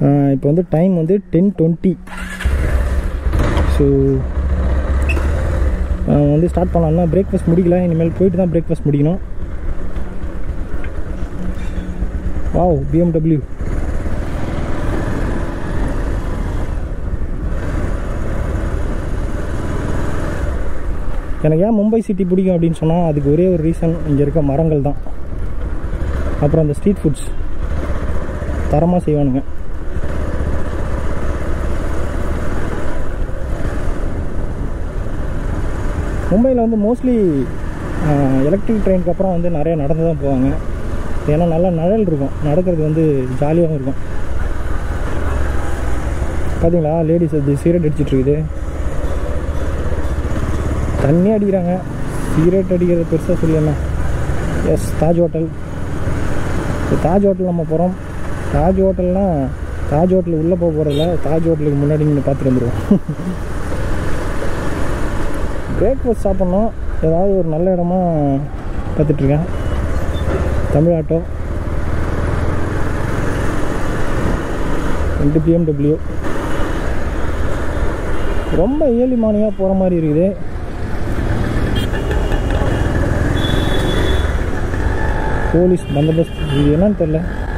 இப்போ வந்து டைம் வந்து டென் டுவெண்ட்டி ஸோ வந்து ஸ்டார்ட் பண்ணலாம்னா பிரேக்ஃபாஸ்ட் முடிக்கல இனிமேல் போயிட்டு தான் பிரேக்ஃபாஸ்ட் முடிக்கணும் வாவ் பிஎம்டபிள்யூ எனக்கு ஏன் மும்பை சிட்டி பிடிக்கும் அப்படின்னு சொன்னால் அதுக்கு ஒரே ஒரு ரீசன் இங்கே இருக்க மரங்கள் தான் அப்புறம் அந்த ஸ்ட்ரீட் ஃபுட்ஸ் தரமாக செய்வானுங்க மும்பையில் வந்து மோஸ்ட்லி எலக்ட்ரிக் ட்ரெயினுக்கு அப்புறம் வந்து நிறைய நடந்து தான் போவாங்க ஏன்னா நல்லா நிழல் இருக்கும் நடக்கிறது வந்து ஜாலியாகவும் இருக்கும் பார்த்தீங்களா லேடிஸ் அது சிகரெட் அடிச்சிட்டு இருக்குது தண்ணி அடிக்கிறாங்க சிகரெட் அடிக்கிறது பெருசாக சொல்லலாம் எஸ் தாஜ் ஹோட்டல் இப்போ தாஜ் ஹோட்டல் நம்ம போகிறோம் தாஜ் ஹோட்டல்னால் தாஜ் ஹோட்டல் உள்ளே போக போகிறதில்ல தாஜ் ஹோட்டலுக்கு முன்னாடி நின்று பார்த்துட்டு வந்துடுவோம் பிரேக்ஃபாஸ்ட் சாப்பிட்ணும் ஏதாவது ஒரு நல்ல இடமா பார்த்துட்ருக்கேன் தமிழ் ஆட்டோ ரெண்டு பிஎம்டபிள்யூ ரொம்ப ஏர்லி மார்னிங்காக போகிற மாதிரி இருக்குது போலீஸ் பந்தோபஸ்த் இது என்னன்னு தெரில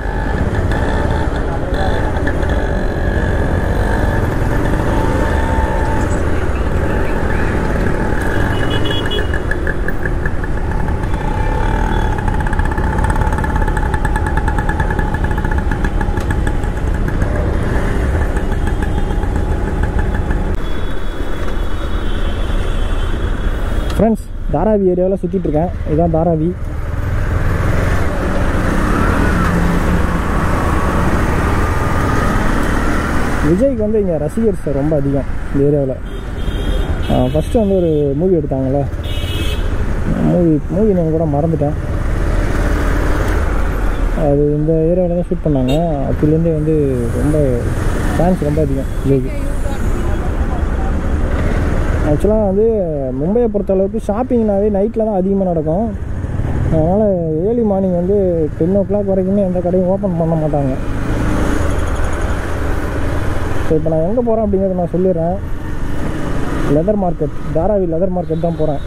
ஃப்ரெண்ட்ஸ் தாராவி ஏரியாவில் சுற்றிட்டு இருக்கேன் இதுதான் தாராவி விஜய்க்கு வந்து இங்கே ரசிகர்ஸ் ரொம்ப அதிகம் இந்த ஏரியாவில் ஃபஸ்ட்டு வந்து ஒரு மூவி எடுத்தாங்கள்ல மூவி மூவி நான் கூட மறந்துட்டேன் அது இந்த ஏரியாவில் தான் ஷூட் பண்ணாங்க அதுலேருந்தே வந்து ரொம்ப ஃபேன்ஸ் ரொம்ப அதிகம் விஜய்க்கு ஆக்சுவலாக வந்து மும்பையை பொறுத்த அளவுக்கு ஷாப்பிங்னாவே நைட்டில் தான் அதிகமாக நடக்கும் அதனால் ஏர்லி மார்னிங் வந்து டென் ஓ கிளாக் வரைக்குமே எந்த கடையும் ஓப்பன் பண்ண மாட்டாங்க ஸோ இப்போ நான் எங்கே போகிறேன் அப்படிங்கிறத நான் சொல்லிடுறேன் leather market Dharavi leather market தான் போகிறேன்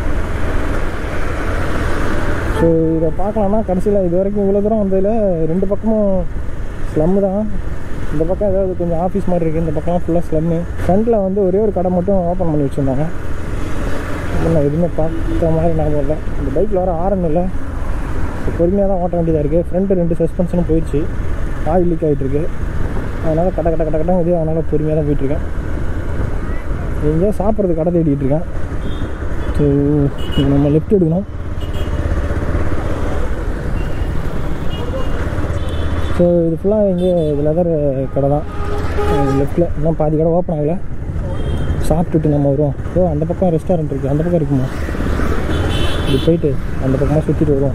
ஸோ இதை பார்க்கலாம்னா கடைசியில் இது வரைக்கும் இவ்வளோ தூரம் வந்ததில் ரெண்டு பக்கமும் ஸ்லம்மு தான் இந்த பக்கம் ஏதாவது கொஞ்சம் ஆஃபீஸ் மாதிரி இருக்குது இந்த பக்கம் ஃபுல்லாக ஸ்லம்மு ஃப்ரண்ட்டில் வந்து ஒரே ஒரு கடை மட்டும் ஓப்பன் பண்ணி வச்சுருந்தாங்க நான் எதுவுமே பார்த்த மாதிரி ஞாபகம் இல்லை இந்த பைக்கில் வர ஆரன் இல்லை ஸோ பொறுமையாக தான் ஓட்ட வேண்டியதாக இருக்குது ஃப்ரண்ட்டு ரெண்டு சஸ்பென்ஷனும் போயிடுச்சு ஆயில் லீக் ஆகிட்டுருக்கு அதனால் கட்ட கட்ட கட்ட கட்டம் இது அதனால் பொறுமையாக தான் போயிட்டுருக்கேன் எங்கேயோ சாப்பிட்றது கடை தேடிட்டு இருக்கேன் ஸோ நம்ம லெஃப்ட் எடுக்கணும் ஸோ இது ஃபுல்லாக இங்கே இது லெதர் கடை தான் லெஃப்ட்டில் இன்னும் பாதி கடை ஓப்பன் ஆகலை சாப்பிட்டுட்டு நம்ம வருவோம் ஓ அந்த பக்கம் ரெஸ்டாரண்ட் இருக்குது அந்த பக்கம் இருக்குமா இப்படி போயிட்டு அந்த பக்கமாக சுற்றிட்டு வருவோம்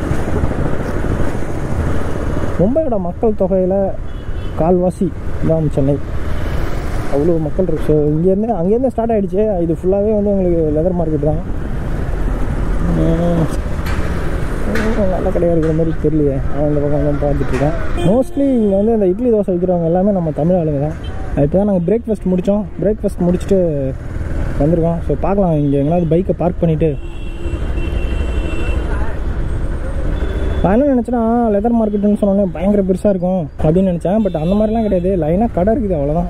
மும்பையோட மக்கள் தொகையில் கால்வாசி தான் சென்னை அவ்வளோ மக்கள் இருக்கு ஸோ இங்கேருந்து அங்கேருந்து ஸ்டார்ட் ஆகிடுச்சு இது ஃபுல்லாகவே வந்து உங்களுக்கு லெதர் மார்க்கெட் தான் உம், உம், நல்ல கடையாக இருக்கிற மாதிரி தெரியலையே நான் இந்த பக்கம் தான் பார்த்துட்ருக்கேன் மோஸ்ட்லி இங்கே வந்து இந்த இட்லி தோசை விற்கிறவங்க எல்லாமே நம்ம தமிழ் ஆளுங்க தான் இப்போ தான் நாங்கள் பிரேக்ஃபாஸ்ட் முடித்தோம் பிரேக்ஃபாஸ்ட் முடிச்சுட்டு வந்திருக்கோம் ஸோ பார்க்கலாம் இங்கே எங்கேயாவது பைக்கை பார்க் பண்ணிவிட்டு நான் என்ன நினச்சேன்னா லெதர் மார்க்கெட்டுன்னு சொன்னோன்னே பயங்கர பெருசாக இருக்கும் அப்படின்னு நினச்சேன் பட் அந்த மாதிரிலாம் கிடையாது லைனாக கடை இருக்குது அவ்வளோதான்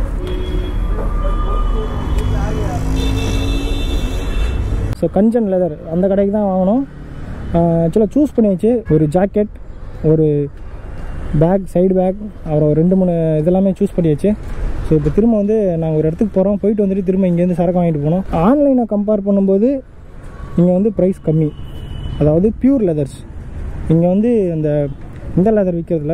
ஸோ கஞ்சன் லெதர் அந்த கடைக்கு தான் வாங்கணும் ஆக்சுவலாக சூஸ் பண்ணியாச்சு ஒரு ஜாக்கெட் ஒரு பேக் சைடு பேக் அப்புறம் ஒரு ரெண்டு மூணு இதெல்லாமே சூஸ் பண்ணியாச்சு ஸோ இப்போ திரும்ப வந்து நாங்கள் ஒரு இடத்துக்கு போகிறோம் போயிட்டு வந்துட்டு திரும்ப இங்கேருந்து சரக்கு வாங்கிட்டு போனோம் ஆன்லைனை கம்பேர் பண்ணும்போது இங்கே வந்து ப்ரைஸ் கம்மி அதாவது பியூர் லெதர்ஸ் இங்கே வந்து அந்த இந்த லெதர் விற்கிறதுல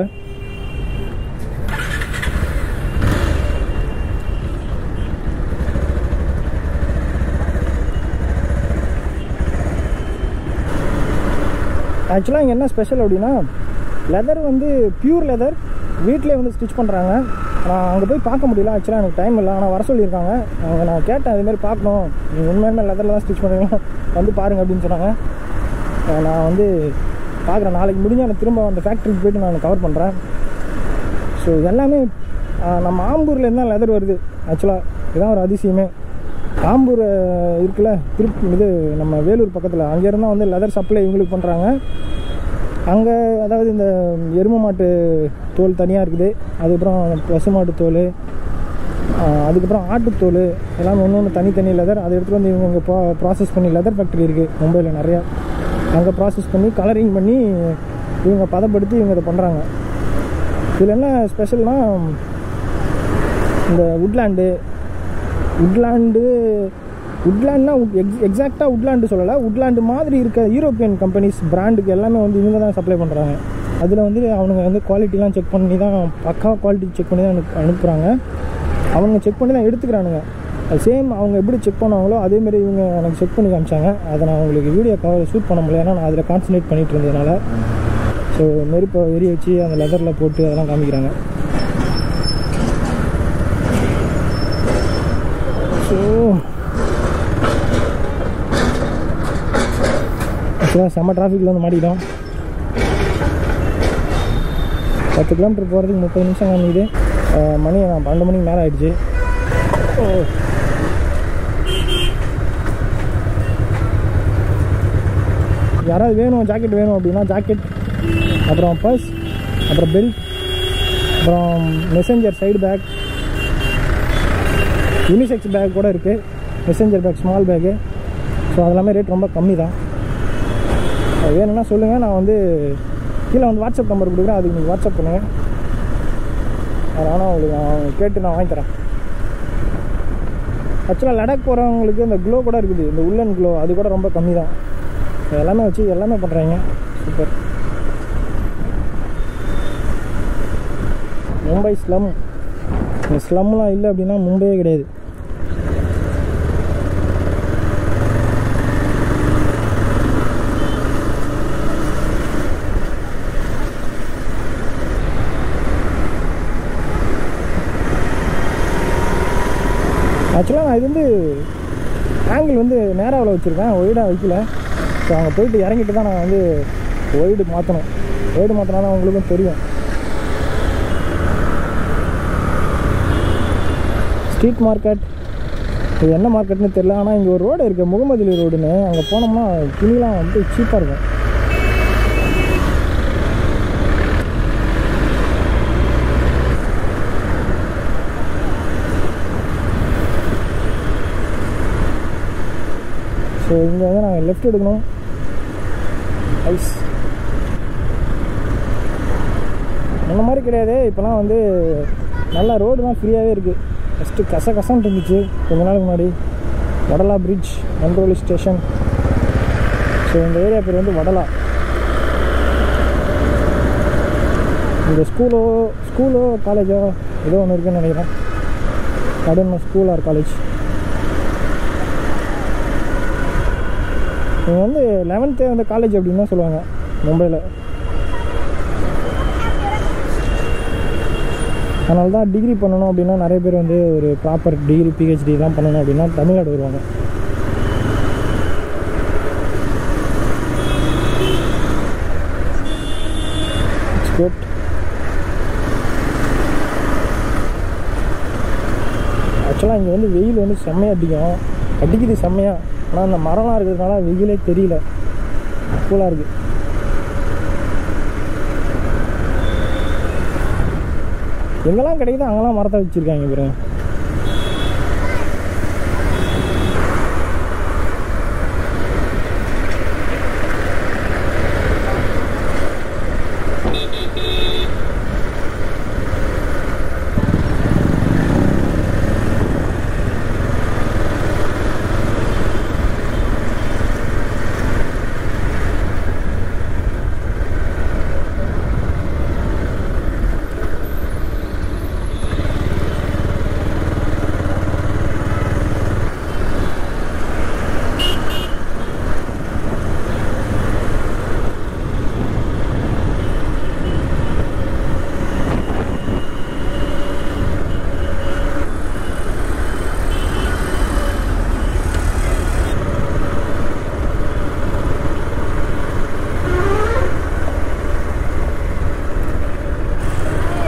ஆக்சுவலாக இங்கே என்ன ஸ்பெஷல் அப்படின்னா லெதர் வந்து பியூர் லெதர் வீட்டிலே வந்து ஸ்டிச் பண்ணுறாங்க நான் அங்கே போய் பார்க்க முடியல ஆக்சுவலாக எனக்கு டைம் இல்லை ஆனால் வர சொல்லியிருக்காங்க அவங்க நான் கேட்டேன் இதுமாரி பார்க்கணும் நீங்கள் உண்மையுமே லெதரில் தான் ஸ்டிச் பண்ணுறீங்க வந்து பாருங்க அப்படின்னு சொன்னாங்க அஹ் நான் வந்து பார்க்குறேன் நாளைக்கு முடிஞ்சு எனக்கு திரும்ப அந்த ஃபேக்ட்ரிக்கு போயிட்டு நான் கவர் பண்ணுறேன் ஸோ ஸோ எல்லாமே ஆஹ், நம்ம ஆம்பூரில் இருந்தால் லெதர் வருது ஆக்சுவலாக இதுதான் ஒரு அதிசயமே ஆம்பூர் ஆஹ், இருக்குல்ல திருப்பி இது நம்ம வேலூர் பக்கத்தில் அங்கே இருந்தால் வந்து லெதர் சப்ளை இவங்களுக்கு பண்ணுறாங்க அங்கே அதாவது இந்த எருமை மாட்டு தோல் தனியாக இருக்குது அதுக்கப்புறம் பசு மாட்டு தோல் ஆஹ், அதுக்கப்புறம் ஆட்டுத்தோல் எல்லாமே ஒன்று ஒன்று தனித்தனி லெதர் அதை எடுத்துகிட்டு வந்து இவங்க இங்கே ப்ரா ப்ராசஸ் பண்ணி லெதர் ஃபேக்ட்ரி இருக்குது மும்பையில் நிறையா அங்கே ப்ராசஸ் பண்ணி கலரிங் பண்ணி இவங்க பதப்படுத்தி இவங்க இதை பண்ணுறாங்க இதில் என்ன ஸ்பெஷல்னால் இந்த உட்லேண்டு உட்லேண்டு உட்லேண்ட்னா எக்ஸ் எக்ஸாக்டாக உட்லேண்டு சொல்லலை உட்லேண்டு மாதிரி இருக்க யூரோப்பியன் கம்பெனிஸ் பிராண்டுக்கு எல்லாமே வந்து இவங்க தான் சப்ளை பண்ணுறாங்க அதில் வந்து அவனுங்க வந்து குவாலிட்டிலாம் செக் பண்ணி தான் பக்கா குவாலிட்டி செக் பண்ணி தான் அனுப்பு அனுப்புகிறாங்க அவங்க செக் பண்ணி தான் எடுத்துக்கிறானுங்க அது சேம் அவங்க எப்படி செக் பண்ணாங்களோ அதேமாரி இவங்க எனக்கு செக் பண்ணி காமிச்சாங்க அதை நான் உங்களுக்கு வீடியோ கவர் ஷூட் பண்ண முடியல ஏன்னா நான் அதில் கான்சன்ட்ரேட் பண்ணிட்டு இருந்ததுனால ஸோ நெருப்பை எரிய வச்சு அந்த லெதரில் போட்டு அதெல்லாம் காமிக்கிறாங்க ஸோ ஆக்சுவலாக செம்ம டிராஃபிக்கில் வந்து மாட்டிக்கிட்டோம் பத்து கிலோமீட்டர் போகிறதுக்கு முப்பது நிமிஷம் காமிக்குது அஹ் மணி நான் பன்னெண்டு மணிக்கு மேலே ஆயிடுச்சு ஓ யாராவது வேணும் ஜாக்கெட் வேணும் அப்படின்னா ஜாக்கெட் அப்புறம் பர்ஸ் அப்புறம் பெல்ட் அப்புறம் messenger side bag unisex bag கூட இருக்குது messenger bag small bag so அதெல்லாமே ரேட் ரொம்ப கம்மி தான் அது வேணும்னா சொல்லுங்கள் நான் வந்து கீழே வந்து வாட்ஸ்அப் நம்பர் கொடுக்குறேன் அதுக்கு நீங்கள் வாட்ஸ்அப் பண்ணுங்கள் அது ஆனால் உங்களுக்கு நான் கேட்டு நான் வாங்கி தரேன் ஆக்சுவலாக லடாக் போகிறவங்களுக்கு இந்த க்ளோ கூட இருக்குது இந்த உள்ளன் க்ளோ அது கூட ரொம்ப கம்மி தான் எல்லாமே வச்சு எல்லாமே பண்ணுறாங்க சூப்பர் மும்பை ஸ்லம் இந்த ஸ்லம்லாம் இல்லை அப்படின்னா மும்பையே கிடையாது ஆக்சுவலாக நான் இது வந்து ஆங்கிள் வந்து நேராவில் வச்சுருக்கேன் ஒய்டாக வைக்கல ஸோ அங்கே போயிட்டு இறங்கிட்டு தான் நான் வந்து ஒய்டு மாற்றணும் ஒய்டு மாற்றினா தான் உங்களுக்கும் தெரியும் ஸ்ட்ரீட் மார்க்கெட் இது என்ன மார்க்கெட்னு தெரியல ஆனால் இங்கே ஒரு ரோடு இருக்குது முகமது அலி ரோடுன்னு அங்கே போனோம்னா துணிலாம் வந்து சீப்பாக இருக்கும் ஸோ இங்கே வந்து நாங்கள் லெஃப்ட் எடுக்கணும் ஐஸ் முன்ன மாதிரி கிடையாது இப்போலாம் வந்து நல்ல ரோடு தான் ஃப்ரீயாகவே இருக்குது ஃபஸ்ட்டு கச கசன்ட்டு இருந்துச்சு கொஞ்ச நாளுக்கு முன்னாடி Wadala bridge Mandroli station so இந்த ஏரியா பேர் வந்து வடலா இந்த ஸ்கூலோ ஸ்கூலோ காலேஜோ ஏதோ ஒன்று இருக்குன்னு நினைக்கிறேன் கடன் ஸ்கூல் ஆர் காலேஜ் இவங்க வந்து லெவன்த்தே வந்து காலேஜ் அப்படின்னு தான் சொல்லுவாங்க மும்பையில் அதனால தான் டிகிரி பண்ணணும் அப்படின்னா நிறைய பேர் வந்து ஒரு ப்ராப்பர் டிகிரி பிஹெச்டி தான் பண்ணணும் அப்படின்னா தமிழ்நாடு வருவாங்க குட் ஆக்சுவலாக இங்கே வந்து வெயில் வந்து செம்மையாக அடிக்கும் அடிக்குது செம்மையாக ஆனால் அந்த மரம்லாம் இருக்கிறதுனால வெயிலே தெரியல கூலாக இருக்குது எங்கெல்லாம் கிடைக்குதோ அங்கெல்லாம் மரத்தை வச்சுருக்காங்க பாருங்க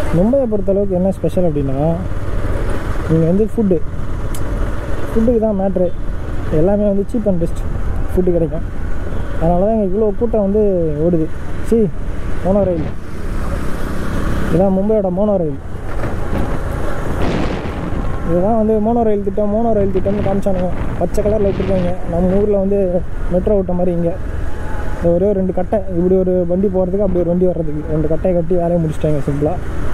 மும்பையை பொறுத்தளவுக்கு என்ன ஸ்பெஷல் அப்படின்னா இங்கே வந்து ஃபுட்டு ஃபுட்டுக்கு தான் மேட்ரு எல்லாமே வந்து சீப் அண்ட் பெஸ்ட் ஃபுட்டு கிடைக்கும் அதனால தான் இங்கே இவ்வளோ கூட்டம் வந்து ஓடுது சி மோனோ ரயில் இதுதான் மும்பையோட மோனோ ரயில் இதுதான் வந்து மோனோ ரயில் திட்டம் மோனோ ரயில் திட்டம்னு காமிச்சானுங்க பச்சை கலரில் விட்டுருக்காங்க நம்ம ஊரில் வந்து மெட்ரோ விட்ட மாதிரி இங்கே இந்த ஒரே ஒரு ரெண்டு கட்டை இப்படி ஒரு வண்டி போகிறதுக்கு அப்படி ஒரு வண்டி வர்றதுக்கு ரெண்டு கட்டையை கட்டி வேலையை முடிச்சிட்டாங்க சிம்பிளாக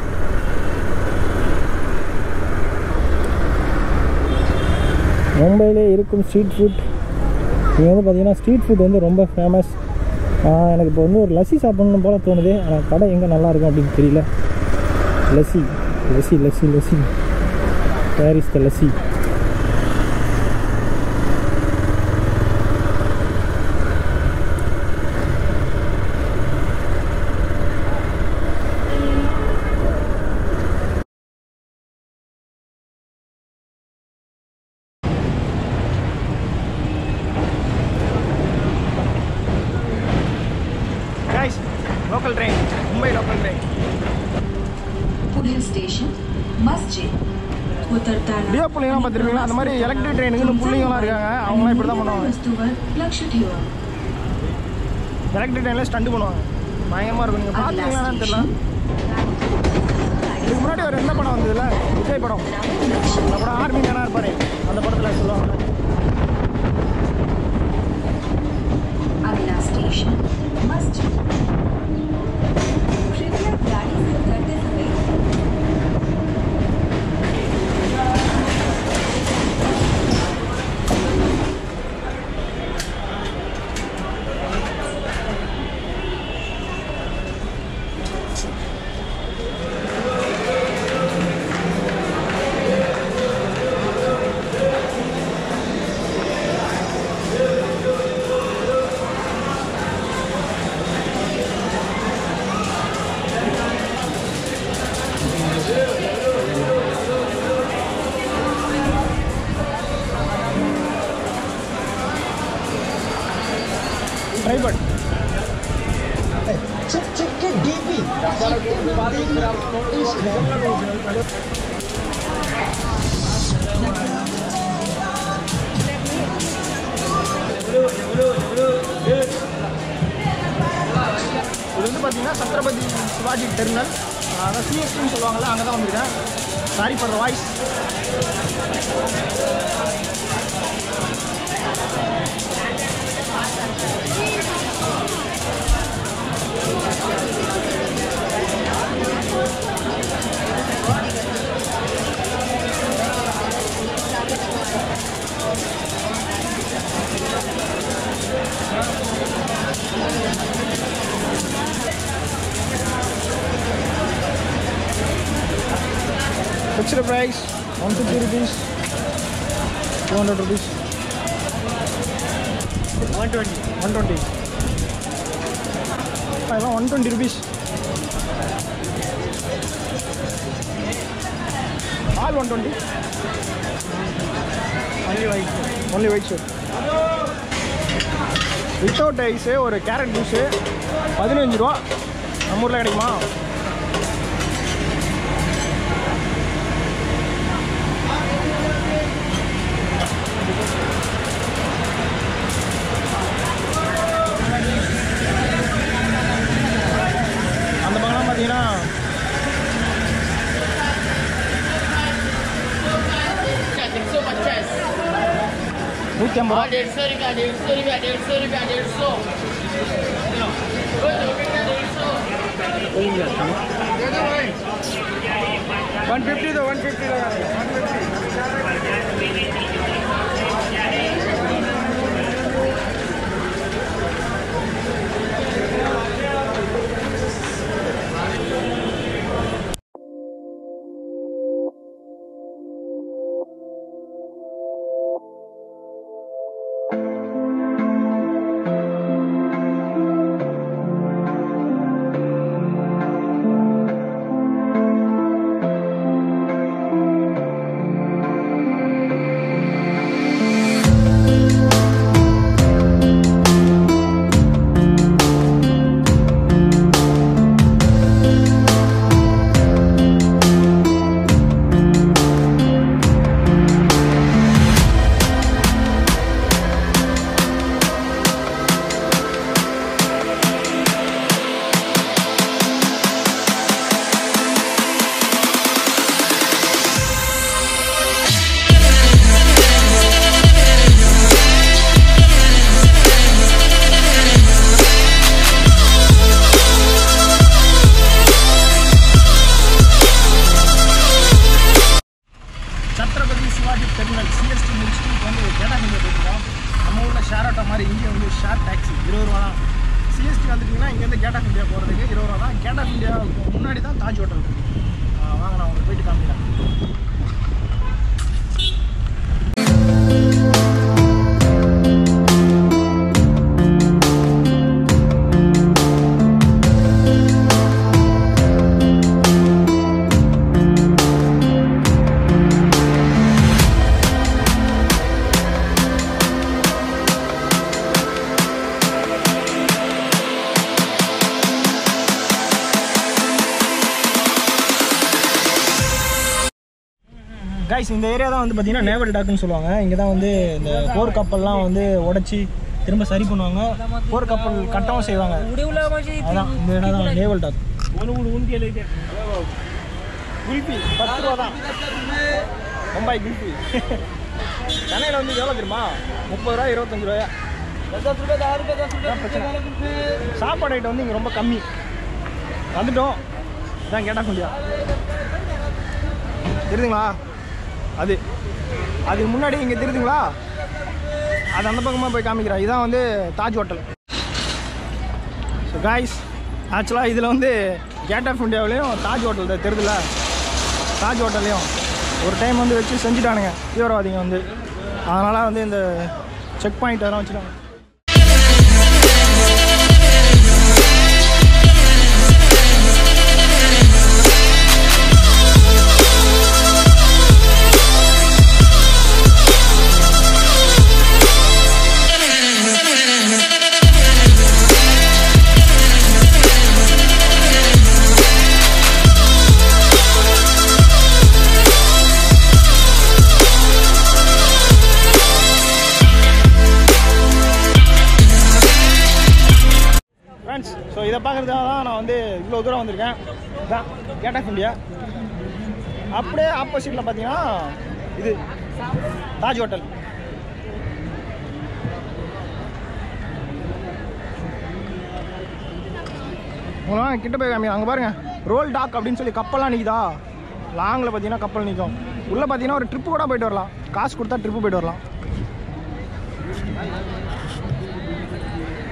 மும்பையிலே இருக்கும் ஸ்ட்ரீட் ஃபுட் இங்கே வந்து பார்த்தீங்கன்னா ஸ்ட்ரீட் ஃபுட் வந்து ரொம்ப ஃபேமஸ் எனக்கு இப்போ வந்து ஒரு லஸ்ஸி சாப்பிடணும் போல தோணுது ஆனால் கடை எங்கே நல்லா இருக்கும் அப்படின்னு தெரியல lassi lassi lassi lassi where is the lassi guys local train Mumbai local train पुढील स्टेशन मस्जिद उतरताना டியோ பிள்ளைங்களாம் பார்த்துருப்பீங்களா அந்த மாதிரி எலக்ட்ரிக் ட்ரெயினுக்குன்னு பிள்ளைங்களாம் இருக்காங்க அவங்களாம் இப்படி தான் பண்ணுவாங்க वस्तूवर लक्ष ठेवा எலக்ட்ரிக் ட்ரெயினில் ஸ்டண்ட் பண்ணுவாங்க பயங்கரமாக இருக்கும் நீங்கள் பார்த்தீங்களான்னு தெரியல இதுக்கு முன்னாடி ஒரு என்ன படம் வந்ததுல விஜய் படம் அந்த படம் ஆர்மி மேனாக இருப்பாரு அந்த படத்தில் சொல்லுவாங்க अगला स्टेशन मस्जिद कृपया गाड़ी से उतरते समय ட்ரைபட் Check, check के DP. இது வந்து பார்த்தீங்கன்னா சத்ரபதி சிவாஜி டெர்மினல் அதான் சிஎஸ்டின்னு சொல்லுவாங்கல்ல அங்கே தான் வந்திருக்கேன் sorry for the voice Fixed price 150 rupees, 200 rupees. 120. 120. அதெல்லாம் one twenty rupees all one twenty only white only white shirt without ice ஒரு கேரட் ஜூஸு பதினஞ்சு ரூபா நம்ம ஊரில் கிடைக்குமா அந்த பக்கம்லாம் பார்த்தீங்கன்னா நூற்றி ஐம்பது ரூபா डेढ़ सौ रुपया डेढ़ सौ रुपया डेढ़ सौ रुपया डेढ़ सौ वन फिफ्टी दो वन फिफ्टी दो ஹோட்டல் ஆ, வாங்க நான் உங்களுக்கு போயிட்டு காமிக்கிறேன் கைஸ் இந்த ஏரியா தான் வந்து பார்த்தீங்கன்னா நேவல் டாக்குன்னு சொல்லுவாங்க இங்கே தான் வந்து இந்த போர் கப்பல்லாம் வந்து உடைச்சி திரும்ப சரி பண்ணுவாங்க போர் கப்பல் கட்டவும் செய்வாங்க அதான் இந்த இடம் தான் நேவல் டாக் குல்பி பத்து ரூபா தான் மும்பை குல்பி சென்னையில் வந்து எவ்வளோ தெரியுமா முப்பது ரூபா இருபத்தஞ்சு ரூபாயா அதான் பிரச்சனை. சாப்பாடு ஐட்டம் வந்து இங்கே ரொம்ப கம்மி வந்துட்டோம் இதான் கேட்டா கொஞ்சம் தெரியுதுங்களா அது அதுக்கு முன்னாடி இங்கே தெரியுதுங்களா அது அந்த பக்கமாக போய் காமிக்கிறா இதான் வந்து தாஜ் ஹோட்டல் ஸோ காய்ஸ் ஆக்சுவலாக இதில் வந்து கேட் ஆஃப் இந்தியாவிலையும் தாஜ் ஹோட்டல் தான் தெரியுதுல தாஜ் ஹோட்டல்லையும் ஒரு டைம் வந்து வச்சு செஞ்சுட்டானுங்க தீவிரவாதிங்க வந்து அதனால் வந்து இந்த செக் பாயிண்ட் அதெல்லாம் வச்சுட்டாங்க ஃப்ரெண்ட்ஸ் ஸோ இதை பார்க்குறதுக்காக தான் நான் வந்து இவ்வளோ தூரம் வந்திருக்கேன் இதான் கேட் ஆஃப் இந்தியா அப்படியே ஆப்போசிட்டில் பார்த்தீங்கன்னா இது தாஜ் ஹோட்டல் உங்களாம் கிட்ட போய் காமி அங்கே பாருங்க ரோல் டாக் அப்படின்னு சொல்லி கப்பல்லாம் நிற்குதா லாங்கில் பார்த்தீங்கன்னா கப்பல் நிற்கும் உள்ளே பார்த்தீங்கன்னா ஒரு ட்ரிப்பு கூட போயிட்டு வரலாம் காசு கொடுத்தா ட்ரிப்பு போயிட்டு வரலாம்